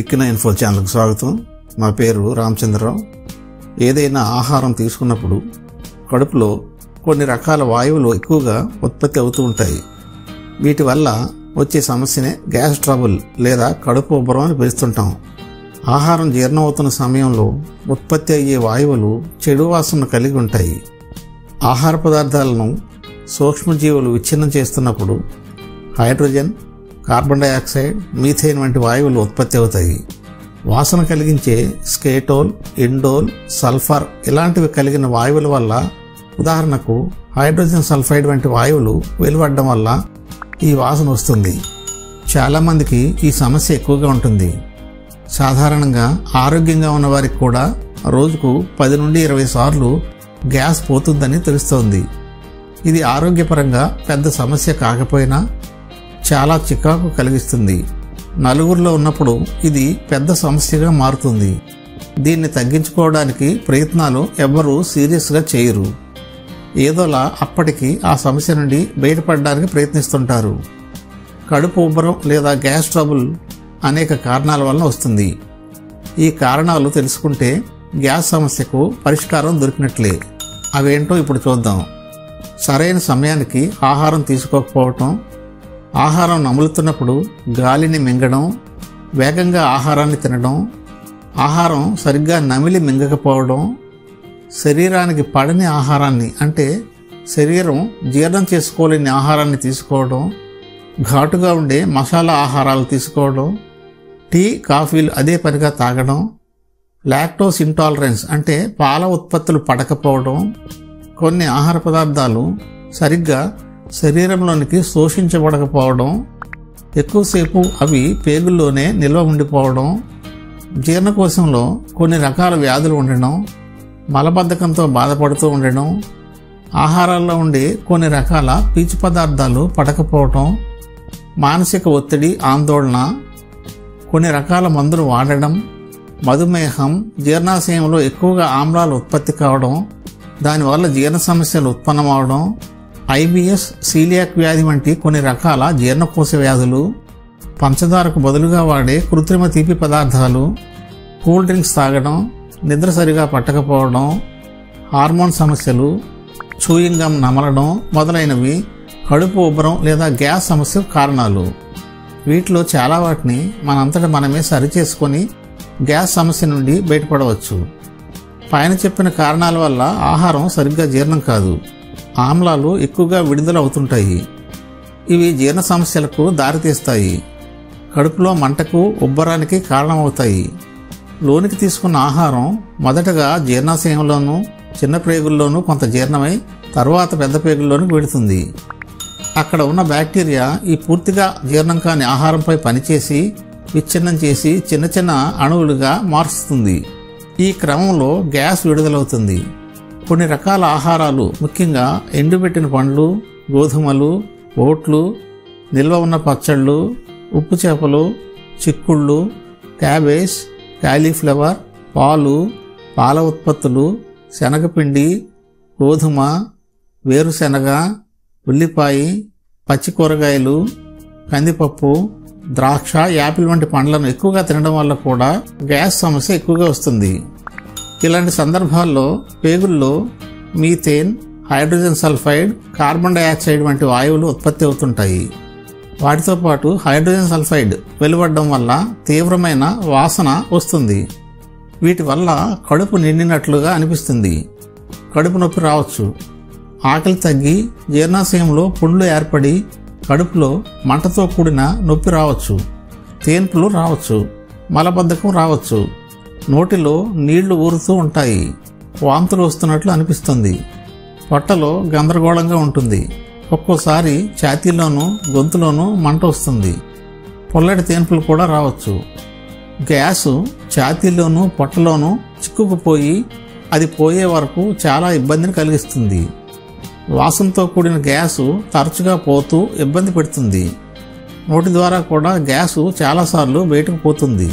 దిక్కిన info ఛానల్కి స్వాగతం నా పేరు రామచంద్రరావు ఏదైనా ఆహారం తీసుకున్నప్పుడు కడుపులో కొన్ని రకాల వాయువులు ఎక్కువగా ఉత్పత్తి అవుతూ ఉంటాయి వీటి వల్ల వచ్చే సమస్యనే గ్యాస్ ట్రబుల్ లేదా కడుపు ఉబ్బరం అని పిలుస్తుంటాం ఆహారం జీర్ణమవుతున్న సమయంలో ఉత్పత్తి అయ్యే వాయువులు చెడు వాసనను కలిగి ఉంటాయి ఆహార పదార్థాలను సూక్ష్మజీవులు విచ్ఛిన్నం చేస్తున్నప్పుడు హైడ్రోజన్ కార్బన్ డయాక్సైడ్ మీథేన్ వంటి వాయువులు ఉత్పత్తి అవుతాయి వాసన కలిగించే స్కేటోల్ ఇండోల్ సల్ఫర్ ఇలాంటివి కలిగిన వాయువుల వల్ల ఉదాహరణకు హైడ్రోజన్ సల్ఫైడ్ వంటి వాయువులు వెలువడడం వల్ల ఈ వాసన వస్తుంది చాలామందికి ఈ సమస్య ఎక్కువగా ఉంటుంది సాధారణంగా ఆరోగ్యంగా ఉన్న వారికి కూడా రోజుకు పది నుండి ఇరవై సార్లు గ్యాస్ పోతుందని తెలుస్తోంది ఇది ఆరోగ్యపరంగా పెద్ద సమస్య కాకపోయినా చాలా చికాకు కలిగిస్తుంది నలుగురిలో ఉన్నప్పుడు ఇది పెద్ద సమస్యగా మారుతుంది దీన్ని తగ్గించుకోవడానికి ప్రయత్నాలు ఎవ్వరూ సీరియస్గా చేయరు ఏదోలా అప్పటికి ఆ సమస్య నుండి బయటపడడానికి ప్రయత్నిస్తుంటారు కడుపు ఉబ్బరం లేదా గ్యాస్ ట్రబుల్ అనేక కారణాల వలన వస్తుంది ఈ కారణాలు తెలుసుకుంటే గ్యాస్ సమస్యకు పరిష్కారం దొరికినట్లే అవేంటో ఇప్పుడు చూద్దాం సరైన సమయానికి ఆహారం తీసుకోకపోవటం ఆహారం నములుతున్నప్పుడు గాలిని మింగడం వేగంగా ఆహారాన్ని తినడం ఆహారం సరిగ్గా నమిలి మింగకపోవడం శరీరానికి పడని ఆహారాన్ని అంటే శరీరం జీర్ణం చేసుకోలేని ఆహారాన్ని తీసుకోవడం ఘాటుగా ఉండే మసాలా ఆహారాలు తీసుకోవడం టీ కాఫీలు అదే పనిగా తాగడం లాక్టోస్ ఇంటాలరెన్స్ అంటే పాల ఉత్పత్తులు పడకపోవడం కొన్ని ఆహార పదార్థాలు సరిగ్గా శరీరంలోనికి శోషించబడకపోవడం ఎక్కువసేపు అవి పేగుల్లోనే నిల్వ ఉండిపోవడం జీర్ణకోశంలో కొన్ని రకాల వ్యాధులు ఉండడం మలబద్ధకంతో బాధపడుతూ ఉండడం ఆహారాల్లో ఉండే కొన్ని రకాల పీచు పదార్థాలు పడకపోవటం మానసిక ఒత్తిడి ఆందోళన కొన్ని రకాల మందులు వాడడం మధుమేహం జీర్ణాశయంలో ఎక్కువగా ఆమ్లాలు ఉత్పత్తి కావడం దానివల్ల జీర్ణ సమస్యలు ఉత్పన్నమవడం ఐబిఎస్ సీలియాక్ వ్యాధి వంటి కొన్ని రకాల జీర్ణకోశ వ్యాధులు పంచదారకు బదులుగా వాడే కృత్రిమ తీపి పదార్థాలు కూల్ డ్రింక్స్ తాగడం నిద్ర సరిగా పట్టకపోవడం హార్మోన్ సమస్యలు చూయింగం నమలడం మొదలైనవి కడుపు ఉబ్బరం లేదా గ్యాస్ సమస్య కారణాలు వీటిలో చాలా వాటిని మనంతట మనమే సరిచేసుకొని గ్యాస్ సమస్య నుండి బయటపడవచ్చు పైన చెప్పిన కారణాల వల్ల ఆహారం సరిగ్గా జీర్ణం కాదు ఆమ్లాలు ఎక్కువగా విడుదల అవుతుంటాయి ఇవి జీర్ణ సమస్యలకు దారితీస్తాయి కడుపులో మంటకు ఉబ్బరానికి కారణమవుతాయి లోనికి తీసుకున్న ఆహారం మొదటగా జీర్ణాశయంలోనూ చిన్న ప్రేగుల్లోనూ కొంత జీర్ణమై తర్వాత పెద్ద ప్రేగుల్లోనికి వెడుతుంది అక్కడ ఉన్న బ్యాక్టీరియా ఈ పూర్తిగా జీర్ణం కాని ఆహారంపై పనిచేసి విచ్ఛిన్నం చేసి చిన్న చిన్న అణువులుగా మార్చుతుంది ఈ క్రమంలో గ్యాస్ విడుదలవుతుంది కొన్ని రకాల ఆహారాలు ముఖ్యంగా ఎండుబెట్టిన పండ్లు గోధుమలు ఓట్లు నిల్వ ఉన్న పచ్చళ్ళు ఉప్పు చేపలు చిక్కుళ్ళు క్యాబేజ్ కాలీఫ్లవర్ పాలు పాల ఉత్పత్తులు శనగపిండి గోధుమ వేరుశెనగ ఉల్లిపాయ పచ్చి కూరగాయలు కందిపప్పు ద్రాక్ష యాపిల్ వంటి పండ్లను ఎక్కువగా తినడం వల్ల కూడా గ్యాస్ సమస్య ఎక్కువగా వస్తుంది ఇలాంటి సందర్భాల్లో పేగుల్లో methane hydrogen sulphide carbon dioxide వంటి వాయువులు ఉత్పత్తి అవుతుంటాయి వాటితో పాటు హైడ్రోజన్ సల్ఫైడ్ వెలువడడం వల్ల తీవ్రమైన వాసన వస్తుంది వీటి వల్ల కడుపు నిండినట్లుగా అనిపిస్తుంది కడుపు నొప్పి రావచ్చు ఆకలి తగ్గి జీర్ణాశయంలో పుండ్లు ఏర్పడి కడుపులో మంటతో కూడిన నొప్పి రావచ్చు తేన్పులు రావచ్చు మలబద్ధకం రావచ్చు నోటిలో నీళ్లు ఊరుతూ ఉంటాయి వాంతులు వస్తున్నట్లు అనిపిస్తుంది పొట్టలో గందరగోళంగా ఉంటుంది ఒక్కోసారి ఛాతీలోనూ గొంతులోనూ మంట వస్తుంది పొల్లటి తేన్పులు కూడా రావచ్చు గ్యాసు ఛాతీలోనూ పొట్టలోనూ చిక్కుకుపోయి అది పోయే వరకు చాలా ఇబ్బందిని కలిగిస్తుంది వాసనతో కూడిన గ్యాసు తరచుగా పోతూ ఇబ్బంది పెడుతుంది నోటి ద్వారా కూడా గ్యాసు చాలాసార్లు బయటకు పోతుంది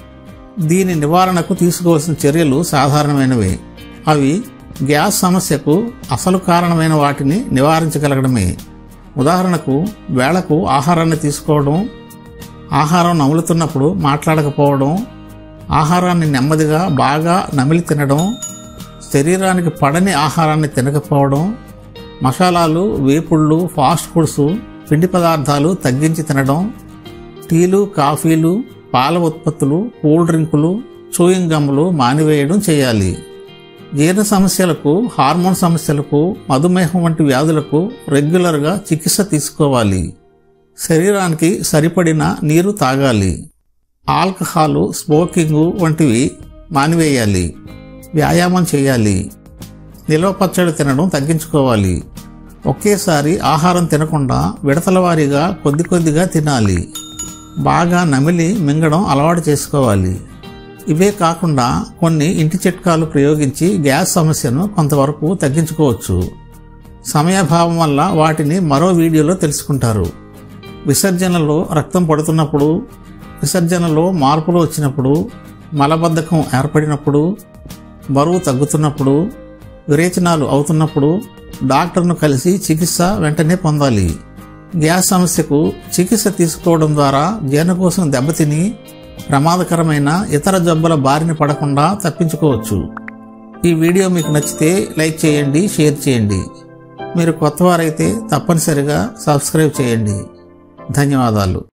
దీని నివారణకు తీసుకోవాల్సిన చర్యలు సాధారణమైనవే అవి గ్యాస్ సమస్యకు అసలు కారణమైన వాటిని నివారించగలగడమే ఉదాహరణకు వేళకు ఆహారాన్ని తీసుకోవడం ఆహారం నములుతున్నప్పుడు మాట్లాడకపోవడం ఆహారాన్ని నెమ్మదిగా బాగా నమిలి తినడం శరీరానికి పడని ఆహారాన్ని తినకపోవడం మసాలాలు వేపుళ్ళు ఫాస్ట్ ఫుడ్స్ పిండి పదార్థాలు తగ్గించి తినడం టీలు కాఫీలు పాల ఉత్పత్తులు కూల్ డ్రింకులు చూయింగ్ గమ్ములు మానివేయడం చేయాలి జీర్ణ సమస్యలకు హార్మోన్ సమస్యలకు మధుమేహం వంటి వ్యాధులకు రెగ్యులర్గా చికిత్స తీసుకోవాలి శరీరానికి సరిపడిన నీరు తాగాలి ఆల్కహాలు స్మోకింగ్ వంటివి మానివేయాలి వ్యాయామం చేయాలి నిల్వ పచ్చడి తినడం తగ్గించుకోవాలి ఒకేసారి ఆహారం తినకుండా విడతల వారీగా కొద్ది కొద్దిగా తినాలి బాగా నమిలి మింగడం అలవాటు చేసుకోవాలి ఇవే కాకుండా కొన్ని ఇంటి చిట్కాలు ప్రయోగించి గ్యాస్ సమస్యను కొంతవరకు తగ్గించుకోవచ్చు సమయాభావం వల్ల వాటిని మరో వీడియోలో తెలుసుకుంటారు విసర్జనలో రక్తం పడుతున్నప్పుడు విసర్జనలో మార్పులు వచ్చినప్పుడు మలబద్ధకం ఏర్పడినప్పుడు బరువు తగ్గుతున్నప్పుడు విరేచనాలు అవుతున్నప్పుడు డాక్టర్ను కలిసి చికిత్స వెంటనే పొందాలి గ్యాస్ సమస్యకు చికిత్స తీసుకోవడం ద్వారా జీర్ణకోశం దెబ్బతిని ప్రమాదకరమైన ఇతర జబ్బుల బారిన పడకుండా తప్పించుకోవచ్చు ఈ వీడియో మీకు నచ్చితే లైక్ చేయండి షేర్ చేయండి మీరు కొత్తవారైతే తప్పనిసరిగా సబ్స్క్రైబ్ చేయండి ధన్యవాదాలు